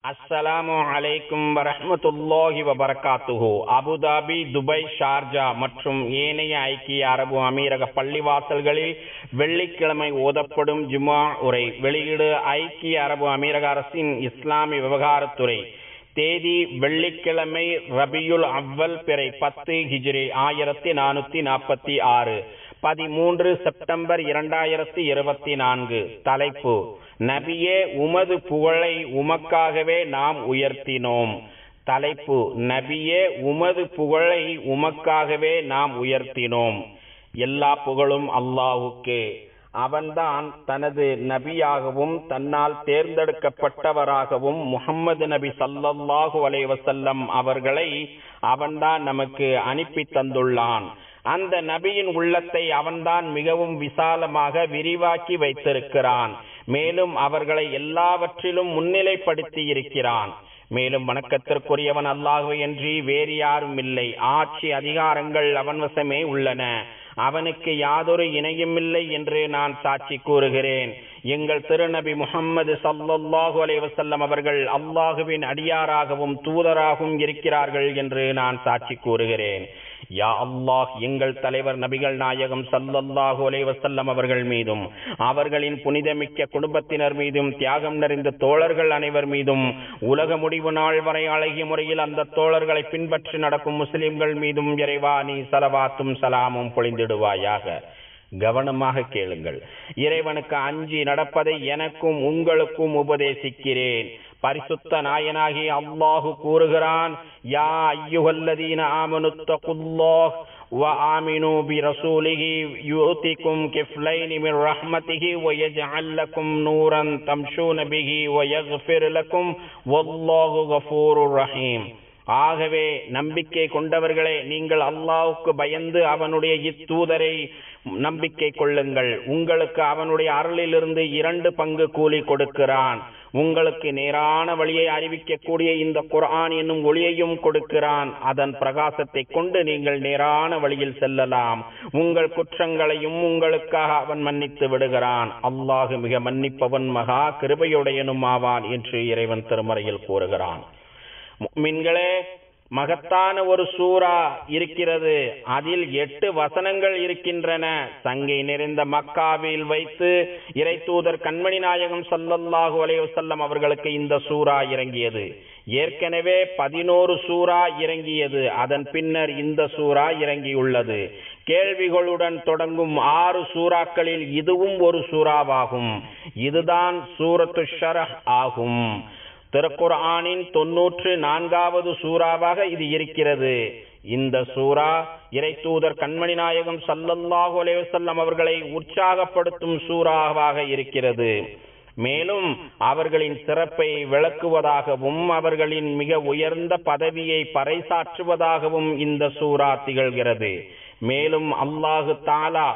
அஸ்ஸலாமு அலைக்கும் வரஹ்மத்துல்லாஹி வபரகாத்துஹு அபுதாபி துபாய் ஷார்ஜா மற்றும் ஏனைய ஐக்கிய அரபு அமீரக பள்ளிவாசல்களில் வெள்ளிக்கிழமை ஓதப்படும் ஜுமா உரை வெளியீடு ஐக்கிய அரபு அமீரக அரசின் இஸ்லாமிய விவகாரத்துறை தேதி வெள்ளிக்கிழமை ரபியுல் அவ்வல் பிறை பத்து ஹிஜ்ரி ஆயிரத்தி நானூத்தி நாற்பத்தி ஆறு பதிமூன்று செப்டம்பர் இரண்டாயிரத்தி இருபத்தி நான்கு தலைப்பு நபியே உமது புகழை உமக்காகவே நாம் உயர்த்தினோம் தலைப்பு நபியே உமது புகழை உமக்காகவே நாம் உயர்த்தினோம் எல்லா புகழும் அல்லாஹுக்கு அவன்தான் தனது நபியாகவும் தன்னால் தேர்ந்தெடுக்கப்பட்டவராகவும் முகம்மது நபி சல்லல்லாஹு அலைவசல்லம் அவர்களை அவன்தான் நமக்கு அனுப்பி தந்துள்ளான் அந்த நபியின் உள்ளத்தை அவன்தான் மிகவும் விசாலமாக விரிவாக்கி வைத்திருக்கிறான் மேலும் அவர்களை எல்லாவற்றிலும் முன்னிலைப்படுத்தி இருக்கிறான் மேலும் வணக்கத்திற்குரியவன் அல்லாஹு என்று வேறு யாரும் இல்லை ஆட்சி அதிகாரங்கள் அவன் வசமே உள்ளன அவனுக்கு யாதொரு இணையும் இல்லை என்று நான் சாட்சி கூறுகிறேன் எங்கள் திருநபி முகம்மது சல்லல்லாஹு அலைவசல்லம் அவர்கள் அல்லாஹுவின் அடியாராகவும் தூதராகவும் இருக்கிறார்கள் என்று நான் சாட்சி கூறுகிறேன் யா அல்லாஹ் எங்கள் தலைவர் நபிகள் நாயகம் சல்லல்லாஹு அலைவசல்லம் அவர்கள் மீதும் அவர்களின் புனிதமிக்க குடும்பத்தினர் மீதும் தியாகம் நிறைந்த தோழர்கள் அனைவர் மீதும் உலக முடிவு நாள் வரை அழகிய முறையில் அந்த தோழர்களை பின்பற்றி நடக்கும் முஸ்லிம்கள் மீதும் இறைவா நீ சலவாத்தும் சலாமும் பொழிந்திடுவாயாக கவனமாக கேளுங்கள் இறைவனுக்கு அஞ்சி நடப்பதை எனக்கும் உங்களுக்கும் உபதேசிக்கிறேன் பரிசுத்த நாயனாகி அல்லாஹு கூறுகிறான் யா ஐயுகல்லதீன ஆமனுத்தகுல்லாஹ் وآمنوا برسوله يؤتكم كفلين من رحمته ويجعل لكم نورا تمشون به ويغفر لكم والله غفور رحيم ஆகவே நம்பிக்கை கொண்டவர்களே நீங்கள் அல்லாஹுக்கு பயந்து அவனுடைய இத்தூதரை நம்பிக்கை கொள்ளுங்கள் உங்களுக்கு அவனுடைய அருளிலிருந்து இரண்டு பங்கு கூலி கொடுக்கிறான் உங்களுக்கு நேரான வழியை அறிவிக்கக்கூடிய இந்த குர்ஆன் என்னும் ஒளியையும் கொடுக்கிறான் அதன் பிரகாசத்தை கொண்டு நீங்கள் நேரான வழியில் செல்லலாம் உங்கள் குற்றங்களையும் உங்களுக்காக அவன் மன்னித்து விடுகிறான் அல்லாஹு மிக மன்னிப்பவன் மகா கிருபையுடையனும் ஆவான் என்று இறைவன் திருமறையில் கூறுகிறான் மின்களே மகத்தான ஒரு சூறா இருக்கிறது அதில் எட்டு வசனங்கள் இருக்கின்றன சங்கை நிறைந்த மக்காவில் வைத்து இறை தூதர் கண்மணி நாயகம் சல்லல்லாஹு அலைவசல்லம் அவர்களுக்கு இந்த சூறா இறங்கியது ஏற்கனவே பதினோரு சூறா இறங்கியது அதன் பின்னர் இந்த சூறா இறங்கியுள்ளது கேள்விகளுடன் தொடங்கும் ஆறு சூறாக்களில் இதுவும் ஒரு சூறாவாகும் இதுதான் சூரத்து ஷரஹ் ஆகும் திருக்குர்ஆனின் தொன்னூற்று நான்காவது சூறாவாக இது இருக்கிறது இந்த சூரா இறை தூதர் கண்மணி நாயகம் சல்லல்லாஹு அலைவசல்லம் அவர்களை உற்சாகப்படுத்தும் சூறாவாக இருக்கிறது மேலும் அவர்களின் சிறப்பை விளக்குவதாகவும் அவர்களின் மிக உயர்ந்த பதவியை பறைசாற்றுவதாகவும் இந்த சூறா திகழ்கிறது மேலும் அல்லாஹு தாலா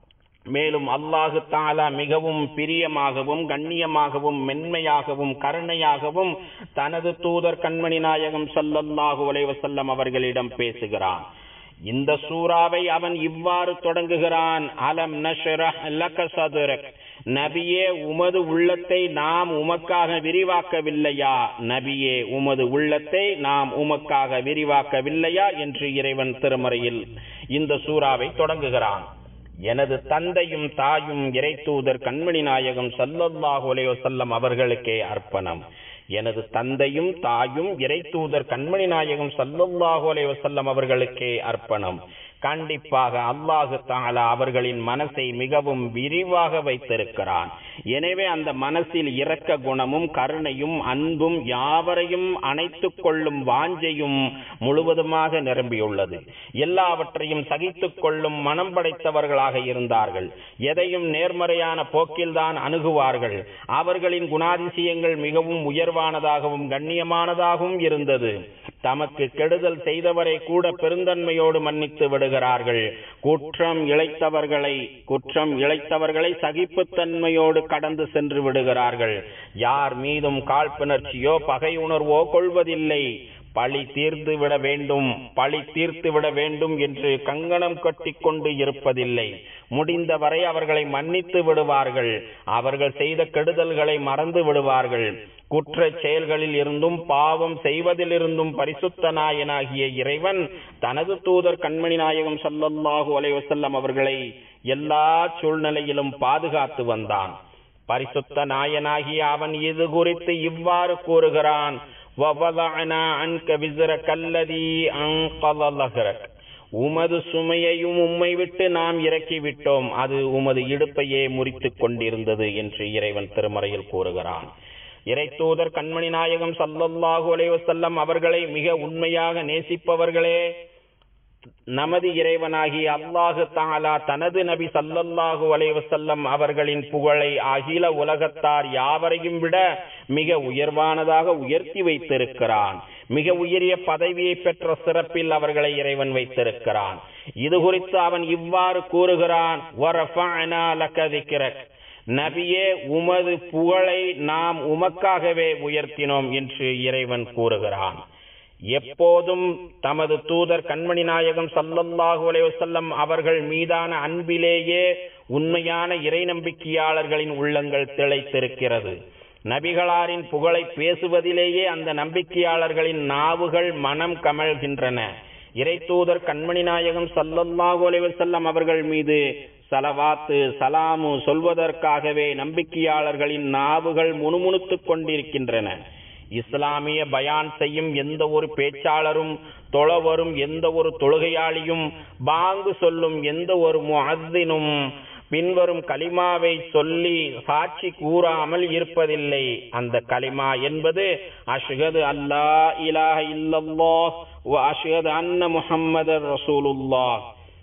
மேலும் அல்லாஹு தாலா மிகவும் பிரியமாகவும் கண்ணியமாகவும் மென்மையாகவும் கருணையாகவும் தனது தூதர் கண்மணி நாயகம் சல்லல்லாஹு அலைவசல்லம் அவர்களிடம் பேசுகிறான் இந்த சூறாவை அவன் இவ்வாறு தொடங்குகிறான் அலம் நஷ்ரஹ் லக சதுரக் நபியே உமது உள்ளத்தை நாம் உமக்காக விரிவாக்கவில்லையா நபியே உமது உள்ளத்தை நாம் உமக்காக விரிவாக்கவில்லையா என்று இறைவன் திருமறையில் இந்த சூறாவை தொடங்குகிறான் எனது தந்தையும் தாயும் இறை தூதர் கண்மணி நாயகம் சல்லல்லாஹு அலைவசல்லம் அவர்களுக்கே அர்ப்பணம் எனது தந்தையும் தாயும் இறை தூதர் கண்மணி நாயகம் சல்லல்லாஹு அலைவசல்லம் அவர்களுக்கே அர்ப்பணம் கண்டிப்பாக அல்லாஹு தாலா அவர்களின் மனசை மிகவும் விரிவாக வைத்திருக்கிறான் எனவே அந்த மனசில் இரக்க குணமும் கருணையும் அன்பும் யாவரையும் அணைத்துக் கொள்ளும் வாஞ்சையும் முழுவதுமாக நிரம்பியுள்ளது எல்லாவற்றையும் சகித்துக் கொள்ளும் மனம் படைத்தவர்களாக இருந்தார்கள் எதையும் நேர்மறையான போக்கில்தான் அணுகுவார்கள் அவர்களின் குணாதிசயங்கள் மிகவும் உயர்வானதாகவும் கண்ணியமானதாகவும் இருந்தது தமக்கு கெடுதல் செய்தவரை கூட பெருந்தன்மையோடு மன்னித்து விடுகிறார்கள் குற்றம் இழைத்தவர்களை குற்றம் இழைத்தவர்களை சகிப்புத்தன்மையோடு கடந்து சென்று விடுகிறார்கள் யார் மீதும் காழ்ப்புணர்ச்சியோ பகை உணர்வோ கொள்வதில்லை பழி தீர்த்து விட வேண்டும் பழி தீர்த்து விட வேண்டும் என்று கங்கணம் கட்டிக்கொண்டு இருப்பதில்லை முடிந்தவரை அவர்களை மன்னித்து விடுவார்கள் அவர்கள் செய்த கெடுதல்களை மறந்து விடுவார்கள் குற்ற செயல்களில் இருந்தும் பாவம் செய்வதிலிருந்தும் பரிசுத்த நாயனாகிய இறைவன் தனது தூதர் கண்மணி நாயகம் ஸல்லல்லாஹு அலைஹி வஸல்லம் அவர்களை எல்லா சூழ்நிலையிலும் பாதுகாத்து வந்தான் பரிசுத்த நாயனாகிய அவன் இது குறித்து இவ்வாறு கூறுகிறான் وَوَضَعْنَا عَنْكَ وِزْرَكَ الَّذِي أَنقَضَ ظَهْرَكَ உமது சுமையையும் உம்மை விட்டு நாம் இறக்கி விட்டோம் அது உமது இடுப்பையே முறித்துக் கொண்டிருந்தது என்று இறைவன் திருமறையில் கூறுகிறான் இறை தூதர் கண்மணி நாயகம் சல்லல்லாஹு அலைஹி வஸல்லம் அவர்களை மிக உண்மையாக நேசிப்பவர்களே நமது இறைவனாகிய அல்லாஹு தாலா தனது நபி சல்லல்லாஹு அலைஹி வஸல்லம் அவர்களின் புகழை அகில உலகத்தார் யாவரையும் விட மிக உயர்வானதாக உயர்த்தி வைத்திருக்கிறான் மிக உயரிய பதவியை பெற்ற சிறப்பில் அவர்களை இறைவன் வைத்திருக்கிறான் இது குறித்து அவன் இவ்வாறு கூறுகிறான் "வரஃபஅனா லக திக்ரக்." நபியே உமது புகழை நாம் உமக்காகவே உயர்த்தினோம் என்று இறைவன் கூறுகிறான் எப்போதும் தமது தூதர் கண்மணி நாயகம் சல்லல்லாஹு அலைஹி வஸல்லம் அவர்கள் மீதான அன்பிலேயே உண்மையான இறை நம்பிக்கையாளர்களின் உள்ளங்கள் திளைத்திருக்கிறது நபிகளாரின் புகழை பேசுவதிலேயே அந்த நம்பிக்கையாளர்களின் நாவுகள் மனம் கமழ்கின்றன இறை தூதர் கண்மணி நாயகம் சல்லல்லாஹு அலைஹி வஸல்லம் அவர்கள் மீது சலவாத்து சலாமு சொல்வதற்காகவே நம்பிக்கையாளர்களின் நாவுகள் முணுமுணுத்துக் கொண்டிருக்கின்றன இஸ்லாமிய பயான் செய்யும் எந்த ஒரு பேச்சாளரும் தொழவரும் எந்த ஒரு தொழுகையாளியும் பாங்கு சொல்லும் எந்த ஒரு முஅத்தினும் பின்வரும் கலிமாவை சொல்லி சாட்சி கூறாமல் இருப்பதில்லை அந்த கலிமா என்பது அஷ்ஹது அல்லா இலாஹ இல்லல்லாஹ் வ அஷ்ஹது அன்ன முஹம்மதர் ரசூலுல்லாஹ்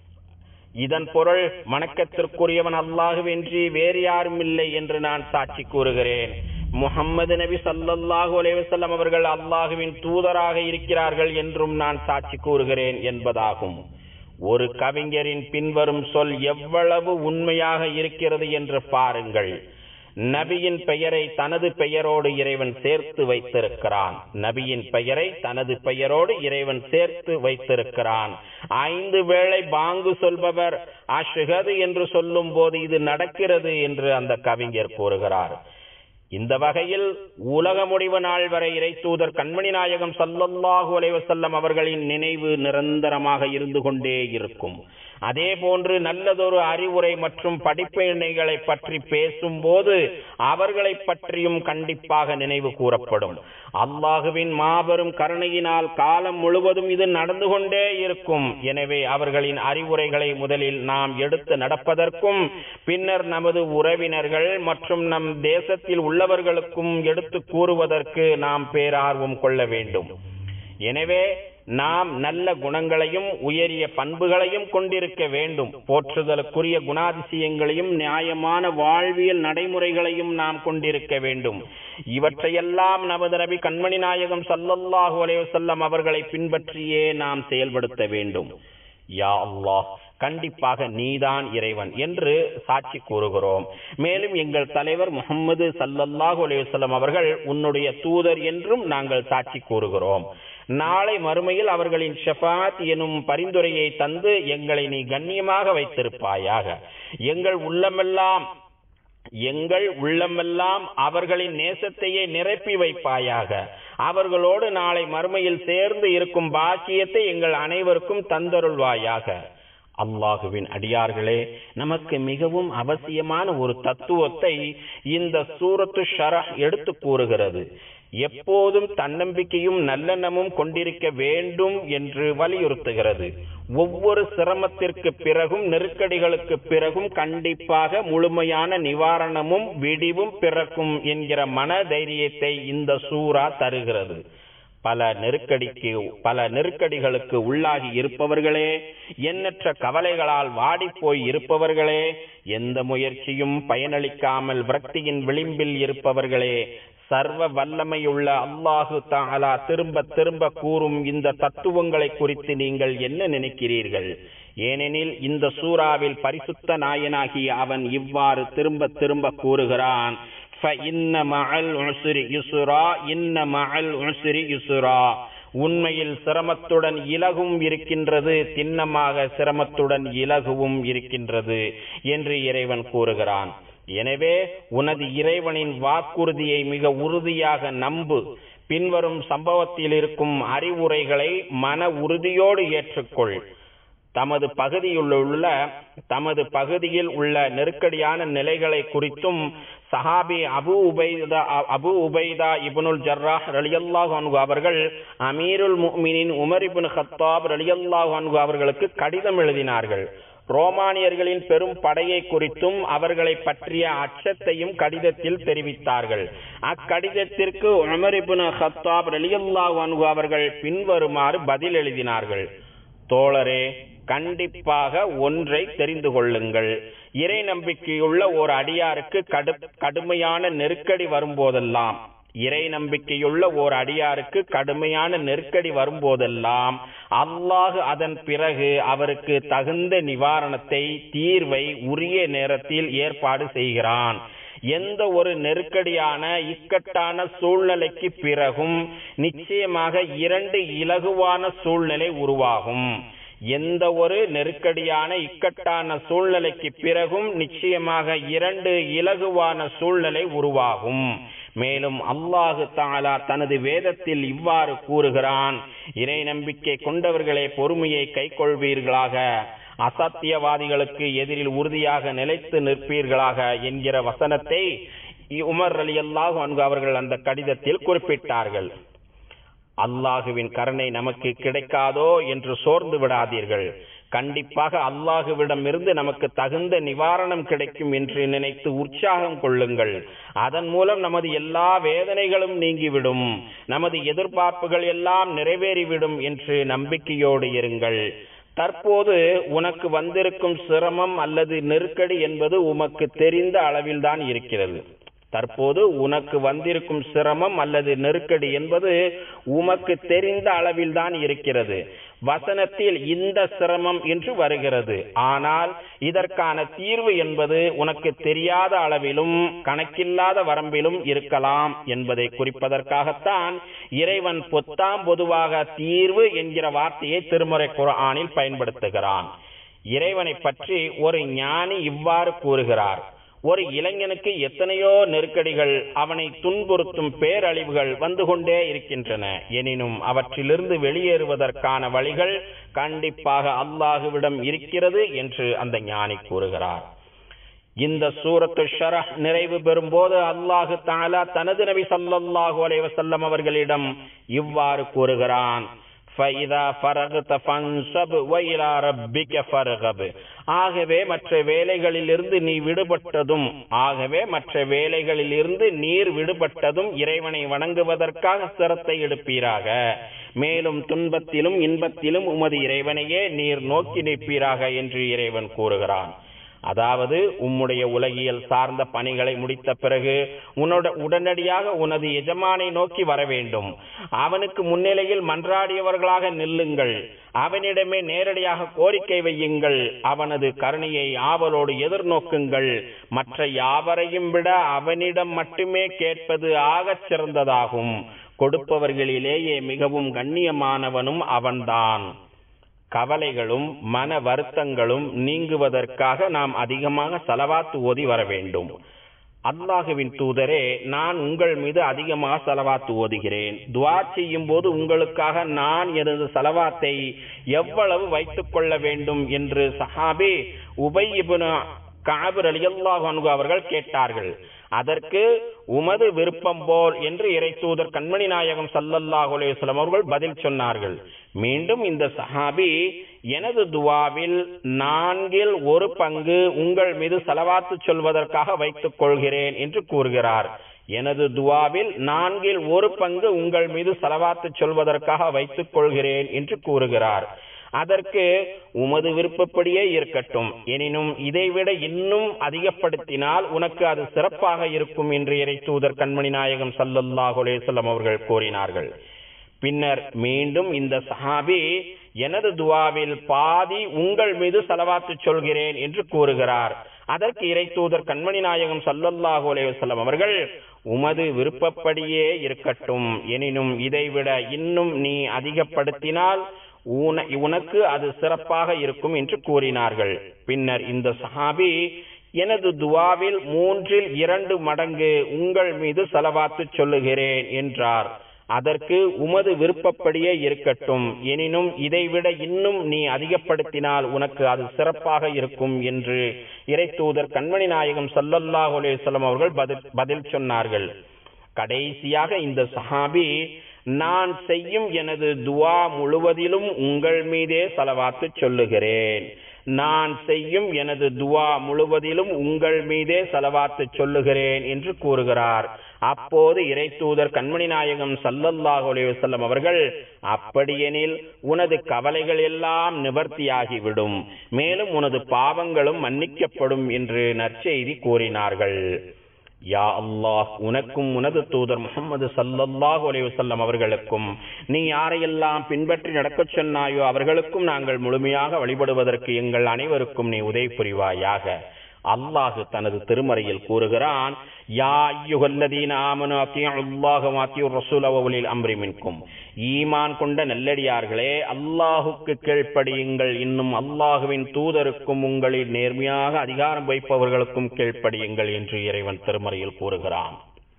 இதன் பொருள் வணக்கத்திற்குரியவன் அல்லாஹுவென்றி வேறு யாரும் இல்லை என்று நான் சாட்சி கூறுகிறேன் முஹம்மது நபி சல்லல்லாஹு அலைஹி வஸல்லம் அவர்கள் அல்லாஹுவின் தூதராக இருக்கிறார்கள் என்றும் நான் சாட்சி கூறுகிறேன் என்பதாகும் ஒரு கவிஞரின் பின்வரும் சொல் எவ்வளவு உண்மையாக இருக்கிறது என்று பாருங்கள் நபியின் பெயரை தனது பெயரோடு இறைவன் சேர்த்து வைத்திருக்கிறான் நபியின் பெயரை தனது பெயரோடு இறைவன் சேர்த்து வைத்திருக்கிறான் ஐந்து வேளை பாங்கு சொல்பவர் அஷ்ஹது என்று சொல்லும் போது இது நடக்கிறது என்று அந்த கவிஞர் கூறுகிறார் இந்த வகையில் உலக முடிவு நாள் வரை இறை தூதர் கண்மணி நாயகம் சல்லல்லாஹு அலைஹி வஸல்லம் அவர்களின் நினைவு நிரந்தரமாக இருந்து கொண்டே இருக்கும் அதே போன்று நல்லதொரு அறிவுரை மற்றும் படிப்பினைகளை பற்றி பேசும்போது அவர்களை பற்றியும் கண்டிப்பாக நினைவு கூறப்படும் அல்லாஹுவின் மாபெரும் கருணையினால் காலம் முழுவதும் இது நடந்து கொண்டே இருக்கும் எனவே அவர்களின் அறிவுரைகளை முதலில் நாம் எடுத்து நடப்பதற்கும் பின்னர் நமது உறவினர்கள் மற்றும் நம் தேசத்தில் உள்ளவர்களுக்கும் எடுத்து கூறுவதற்கு நாம் பேரார்வம் கொள்ள வேண்டும் எனவே நாம் நல்ல குணங்களையும் உயரிய பண்புகளையும் கொண்டிருக்க வேண்டும் போற்றுதலுக்குரிய குணாதிசயங்களையும் நியாயமான வாழ்வியல் நடைமுறைகளையும் நாம் கொண்டிருக்க வேண்டும் இவற்றையெல்லாம் நமது நபி கண்மணி நாயகம் சல்லல்லாஹு அலைஹி வஸல்லம் அவர்களை பின்பற்றியே நாம் செயல்படுத்த வேண்டும் யா அல்லாஹ் கண்டிப்பாக நீதான் இறைவன் என்று சாட்சி கூறுகிறோம் மேலும் எங்கள் தலைவர் முகமது சல்லல்லாஹு அலைஹி வஸல்லம் அவர்கள் உன்னுடைய தூதர் என்றும் நாங்கள் சாட்சி கூறுகிறோம் நாளை மறுமையில் அவர்களின் ஷஃபாத் எனும் பரிந்துரையை தந்து எங்களை நீ கண்ணியமாக வைத்திருப்பாயாக எங்கள் உள்ளமெல்லாம் எங்கள் உள்ளமெல்லாம் அவர்களின் நேசத்தையே நிரப்பி வைப்பாயாக அவர்களோடு நாளை மறுமையில் சேர்ந்து இருக்கும் பாக்கியத்தை எங்கள் அனைவருக்கும் தந்தருள்வாயாக அல்லாஹுவின் அடியார்களே நமக்கு மிகவும் அவசியமான ஒரு தத்துவத்தை இந்த சூரத்து ஷரஹ் எடுத்து கூறுகிறது எப்போதும் தன்னம்பிக்கையும் நல்லெண்ணமும் கொண்டிருக்க வேண்டும் என்று வலியுறுத்துகிறது ஒவ்வொரு சிரமத்திற்கு பிறகும் நெருக்கடிகளுக்கு பிறகும் கண்டிப்பாக முழுமையான நிவாரணமும் விடிவும் பிறக்கும் என்கிற மன தைரியத்தை இந்த சூறா தருகிறது பல நெருக்கடிக்கு பல நெருக்கடிகளுக்கு உள்ளாகி இருப்பவர்களே எண்ணற்ற கவலைகளால் வாடிப்போய் இருப்பவர்களே எந்த முயற்சியும் பயனளிக்காமல் விரக்தியின் விளிம்பில் இருப்பவர்களே சர்வ வல்லமையுள்ள அல்லாஹு தாலா திரும்ப திரும்ப கூறும் இந்த தத்துவங்களை குறித்து நீங்கள் என்ன நினைக்கிறீர்கள் ஏனெனில் இந்த சூறாவில் பரிசுத்த நாயனாகி அவன் இவ்வாறு திரும்ப திரும்ப கூறுகிறான் فَإِنَّ مَعَ الْعُسْرِ يُسْرًا إِنَّ مَعَ الْعُسْرِ يُسْرًا உண்மையில் சிரமத்துடன் இலகும் இருக்கின்றது திண்ணமாக சிரமத்துடன் இலகுவும் இருக்கின்றது என்று இறைவன் கூறுகிறான் எனவே உனது இறைவனின் வாக்குறுதியை மிக உறுதியாக நம்பு பின்வரும் சம்பவத்தில் இருக்கும் அறிவுரைகளை மன உறுதியோடு ஏற்றுக்கொள் தமது பகுதியில் உள்ள தமது பகுதியில் உள்ள நெருக்கடியான நிலைகளை குறித்தும் சஹாபி அபு உபைதா அபு உபைதா இப்னுல் ஜர்ராஹ் ரலியல்லாஹு அன்ஹு அவர்கள் அமீருல் முஃமினின் உமர் இப்னு கத்தாப் ரலியல்லாஹு அன்ஹு அவர்களுக்கு கடிதம் எழுதினார்கள் ரோமானியர்களின் பெரும் படையை குறித்தும் அவர்களை பற்றிய அச்சத்தையும் கடிதத்தில் தெரிவித்தார்கள் அக்கடிதத்திற்கு உமர் இப்னு கத்தாப் ரலியல்லாஹு அன்ஹு அவர்கள் பின்வருமாறு பதில் எழுதினார்கள் தோழரே கண்டிப்பாக ஒன்றை தெரிந்து கொள்ளுங்கள் இறை நம்பிக்கையுள்ள ஒரு அடியாருக்கு கடு கடுமையான நெருக்கடி வரும்போதெல்லாம் இறை நம்பிக்கையுள்ள ஓர் அடியாருக்கு கடுமையான நெருக்கடி வரும்போதெல்லாம் அல்லாஹ் அதன் பிறகு அவருக்கு தகுந்த நிவாரணத்தை தீர்வை உரிய நேரத்தில் ஏற்பாடு செய்கிறான் எந்த ஒரு நெருக்கடியான இக்கட்டான சூழ்நிலைக்கு பிறகும் நிச்சயமாக இரண்டு இலகுவான சூழ்நிலை உருவாகும் எந்த ஒரு நெருக்கடியான இக்கட்டான சூழ்நிலைக்கு பிறகும் நிச்சயமாக இரண்டு இலகுவான சூழ்நிலை உருவாகும் மேலும் அல்லாஹு தாலா தனது வேதத்தில் இவ்வாறு கூறுகிறான் இறை நம்பிக்கை கொண்டவர்களே பொறுமையை கைக்கொள்வீர்களாக அசத்தியவாதிகளுக்கு எதிரில் உறுதியாக நிலைத்து நிற்பீர்களாக என்கிற வசனத்தை உமர் அலி அல்லாஹு அன்கு அவர்கள் அந்த கடிதத்தில் குறிப்பிட்டார்கள் அல்லாஹுவின் கருணை நமக்கு கிடைக்காதோ என்று சோர்ந்து விடாதீர்கள் கண்டிப்பாக அல்லாஹுவிடம் இருந்து நமக்கு தகுந்த நிவாரணம் கிடைக்கும் என்று நினைத்து உற்சாகம் கொள்ளுங்கள் அதன் மூலம் நமது எல்லா வேதனைகளும் நீங்கிவிடும் நமது எதிர்பார்ப்புகள் எல்லாம் நிறைவேறிவிடும் என்று நம்பிக்கையோடு இருங்கள் தற்போது உனக்கு வந்திருக்கும் சிரமம் அல்லது நெருக்கடி என்பது உமக்கு தெரிந்த அளவில்தான் இருக்கிறது தற்போது உனக்கு வந்திருக்கும் சிரமம் அல்லது நெருக்கடி என்பது உமக்கு தெரிந்த அளவில்தான் இருக்கிறது வசனத்தில் இந்த சிரமம் என்று வருகிறது ஆனால் இதற்கான தீர்வு என்பது உனக்கு தெரியாத அளவிலும் கணக்கில்லாத வரம்பிலும் இருக்கலாம் என்பதை குறிப்பதற்காகத்தான் இறைவன் பொத்தாம் பொதுவாக தீர்வு என்கிற வார்த்தையை திருமுறை குரானில் பயன்படுத்துகிறான் இறைவனை பற்றி ஒரு ஞானி இவ்வாறு கூறுகிறார் ஒரு இளைஞனுக்கு எத்தனையோ நெருக்கடிகள் அவனை துன்புறுத்தும் பேரழிவுகள் வந்து கொண்டே இருக்கின்றன எனினும் அவற்றிலிருந்து வெளியேறுவதற்கான வழிகள் கண்டிப்பாக அல்லாஹுவிடம் இருக்கிறது என்று அந்த ஞானி கூறுகிறார் இந்த சூரத்து ஷரஹ் நிறைவு பெறும் போது அல்லாஹு தாலா தனது நபி சல்லல்லாஹு அலைஹி வஸல்லம் அவர்களிடம் இவ்வாறு கூறுகிறான் فَإِذَا فَرَغْتَ فَانْصَبْ وَإِلَى رَبِّكَ فَارْغَبْ ஆகவே மற்ற வேலைகளிலிருந்து நீ விடுபட்டதும் ஆகவே மற்ற வேலைகளிலிருந்து நீர் விடுபட்டதும் இறைவனை வணங்குவதற்காக சிரத்தை எடுப்பீராக மேலும் துன்பத்திலும் இன்பத்திலும் உமது இறைவனையே நீர் நோக்கி நிற்பீராக என்று இறைவன் கூறுகிறான் அதாவது உம்முடைய உலகியல் சார்ந்த பணிகளை முடித்த பிறகு உன்னோட உடனடியாக உனது எஜமானை நோக்கி வர வேண்டும் அவனுக்கு முன்னிலையில் மன்றாடியவர்களாக நில்லுங்கள் அவனிடமே நேரடியாக கோரிக்கை வையுங்கள் அவனது கருணையை ஆவலோடு எதிர்நோக்குங்கள் மற்ற யாவரையும் விட அவனிடம் மட்டுமே கேட்பது ஆகச் சிறந்ததாகும் கொடுப்பவர்களிலேயே மிகவும் கண்ணியமானவனும் அவன்தான் கவலைகளும் மன வருத்தங்களும் நீங்குவதற்காக நாம் அதிகமாக செலவாத்து ஓதி வர வேண்டும் அல்லாஹுவின் தூதரே நான் உங்கள் மீது அதிகமாக செலவாத்து ஓதுகிறேன் துவா செய்யும் போது உங்களுக்காக நான் எனது செலவாத்தை எவ்வளவு வைத்துக் கொள்ள வேண்டும் என்று சஹாபி உபை இப்னு காபர் அலியல்லாஹு அன்ஹு அவர்கள் கேட்டார்கள் அதற்கு உமது விருப்பம் போல் என்று இறை தூதர் கண்மணி நாயகம் சல்லல்லாஹு அலைஹி வஸல்லம் அவர்கள் பதில் சொன்னார்கள் மீண்டும் இந்த சஹாபி எனது துவாவில் நான்கில் ஒரு பங்கு உங்கள் மீது செலவாத்து சொல்வதற்காக வைத்துக் கொள்கிறேன் என்று கூறுகிறார் எனது துவாவில் நான்கில் ஒரு பங்கு உங்கள் மீது செலவாத்து சொல்வதற்காக வைத்துக் கொள்கிறேன் என்று கூறுகிறார் அதற்கு உமது விருப்பப்படியே இருக்கட்டும் எனினும் இதைவிட இன்னும் அதிகப்படுத்தினால் உனக்கு அது சிறப்பாக இருக்கும் என்று இறை தூதர் கண்மணி நாயகம் சல்லல்லாஹு அலைஹி வஸல்லம் அவர்கள் கூறினார்கள் பின்னர் மீண்டும் இந்த சஹாபி எனது துவாவில் பாதி உங்கள் மீது செலவாத்து சொல்கிறேன் என்று கூறுகிறார் அதற்கு இறை தூதர் கண்மணி நாயகம் சல்லல்லாஹு அலைஹி வஸல்லம் அவர்கள் உமது விருப்பப்படியே இருக்கட்டும் எனினும் இதைவிட இன்னும் நீ அதிகப்படுத்தினால் உன- உனக்கு அது சிறப்பாக இருக்கும் என்று கூறினார்கள் பின்னர் இந்த சஹாபி எனது துவாவில் மூன்றில் இரண்டு மடங்கு உங்கள் மீது செலவாத்து சொல்லுகிறேன் என்றார் அதற்கு உமது விருப்பப்படியே இருக்கட்டும் எனினும் இதைவிட இன்னும் நீ அதிகப்படுத்தினால் உனக்கு அது சிறப்பாக இருக்கும் என்று இறை தூதர் கண்மணி நாயகம் ஸல்லல்லாஹு அலைஹி வஸல்லம் அவர்கள் பதில் பதில் சொன்னார்கள் கடைசியாக இந்த சஹாபி நான் செய்யும் எனது துவா முழுவதிலும் உங்கள் மீதே செலவாத்து சொல்லுகிறேன் நான் செய்யும் எனது துவா முழுவதிலும் உங்கள் மீதே செலவாத்து சொல்லுகிறேன் என்று கூறுகிறார் அப்போது இறை தூதர் கண்மணி நாயகம் சல்லல்லாஹு அலைஹி வஸல்லம் அவர்கள் அப்படியெனில் உனது கவலைகள் எல்லாம் நிவர்த்தியாகிவிடும் மேலும் உனது பாவங்களும் மன்னிக்கப்படும் என்று நற்செய்தி கூறினார்கள் யா அல்லாஹ் உனக்கும் உனது தூதர் முகமது சல்லல்லாஹு அலைஹி வஸல்லம் அவர்களுக்கும் நீ யாரையெல்லாம் பின்பற்றி நடக்கச் சொன்னாயோ அவர்களுக்கும் நாங்கள் முழுமையாக வழிபடுவதற்கு எங்கள் அனைவருக்கும் நீ உதவி புரிவாயாக அல்லாஹ் தனது திருமறையில் கூறுகிறான் யா ஐயுகல்லதீன ஆமனு அத்தியுல்லாஹு அத்தியுர் ரசூல வஉலில் அம்ரி மின்கும் ஈமான் கொண்ட நல்லடியார்களே அல்லாஹுக்கு கீழ்ப்படியுங்கள் இன்னும் அல்லாஹுவின் தூதருக்கும் உங்களில் நேர்மையாக அதிகாரம் வைப்பவர்களுக்கும் கீழ்ப்படியுங்கள் என்று இறைவன் திருமறையில் கூறுகிறான்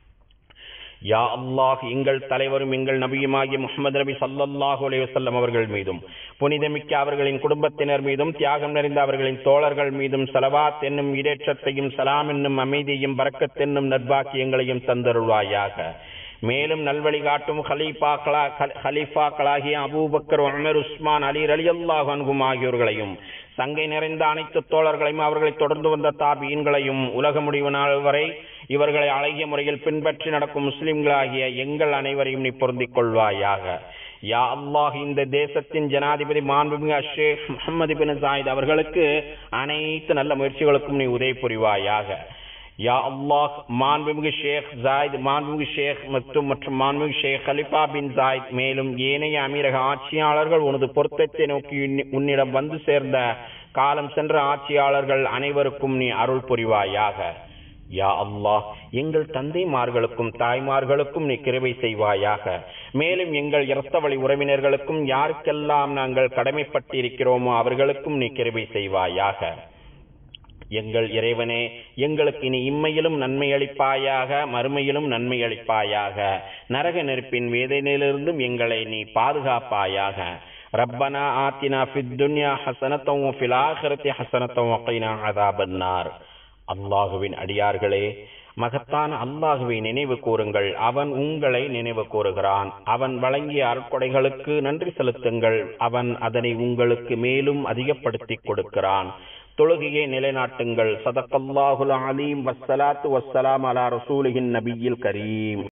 யா அல்லாஹ் எங்கள் தலைவரும் எங்கள் நபியுமாகிய முகமது நபி ஸல்லல்லாஹு அலைஹி வஸல்லம் அவர்கள் மீதும் புனிதமிக்க அவர்களின் குடும்பத்தினர் மீதும் தியாகம் நிறைந்த அவர்களின் தோழர்கள் மீதும் சலவாத் என்னும் இடேற்றத்தையும் சலாம் என்னும் அமைதியையும் பரக்கத் என்னும் நற்பாக்கியங்களையும் தந்தருள்வாயாக மேலும் நல்வழி காட்டும் ஹலீஃபாக்களா ஹலீஃபாக்களாகிய அபூபக்கர் உமர் உஸ்மான் அலி ரலியல்லாஹு அன்ஹும் ஆகியோர்களையும் சங்கை நிறைந்த அனைத்து தோழர்களையும் அவர்களை தொடர்ந்து வந்த தாபீன்களையும் உலக முடிவு நாள் வரை இவர்களை அழகிய முறையில் பின்பற்றி நடக்கும் முஸ்லிம்களாகிய எங்கள் அனைவரையும் நீ பொருந்திக் கொள்வாயாக யா அல்லாஹ் இந்த தேசத்தின் ஜனாதிபதி மாண்புமிகு ஷேக் முகமது பின் சாயித் அவர்களுக்கு அனைத்து நல்ல முயற்சிகளுக்கும் நீ உதவி புரிவாயாக யா அல்லாஹ் மாண்புமிகு ஷேக் ஜாயித் மாண்புமிகு ஷேக் மற்றும் மற்றும் மாண்புமிகு ஷேக் கலிஃபா பின் ஜாயித் மேலும் ஏனைய அமீரக ஆட்சியாளர்கள் உனது பொருத்தத்தை நோக்கி உன்னி- உன்னிடம் வந்து சேர்ந்த காலம் சென்ற ஆட்சியாளர்கள் அனைவருக்கும் நீ அருள் புரிவாயாக யா அல்லாஹ் எங்கள் தந்தைமார்களுக்கும் தாய்மார்களுக்கும் நீ கிருபை செய்வாயாக மேலும் எங்கள் இரத்த வழி உறவினர்களுக்கும் யாருக்கெல்லாம் நாங்கள் கடமைப்பட்டிருக்கிறோமோ அவர்களுக்கும் நீ கிருபை செய்வாயாக எங்கள் இறைவனே எங்களுக்கு இனி இம்மையிலும் நன்மை அளிப்பாயாக மறுமையிலும் நன்மை அளிப்பாயாக நரக நெருப்பின் வேதனையிலிருந்தும் எங்களை நீ பாதுகாப்பாயாக ரப்பனா ஆத்தினா ஃபித் துன்யா ஹசனத்தம் ஃபில் ஆஹிரத்தி ஹசனத்தம் வகைனா அதாபன்னார் அல்லாஹுவின் அடியார்களே மகத்தான அல்லாஹுவை நினைவு கூறுங்கள் அவன் உங்களை நினைவு கூறுகிறான் அவன் வழங்கிய அருட்கொடைகளுக்கு நன்றி செலுத்துங்கள் அவன் அதனை உங்களுக்கு மேலும் அதிகப்படுத்தி கொடுக்கிறான் தொழுகையை நிலைநாட்டுங்கள் சதக்கல்லாஹுல் அலீம் வஸ்ஸலாத்து வஸ்ஸலாம் அலா ரசூலிஹின் நபியில் கரீம்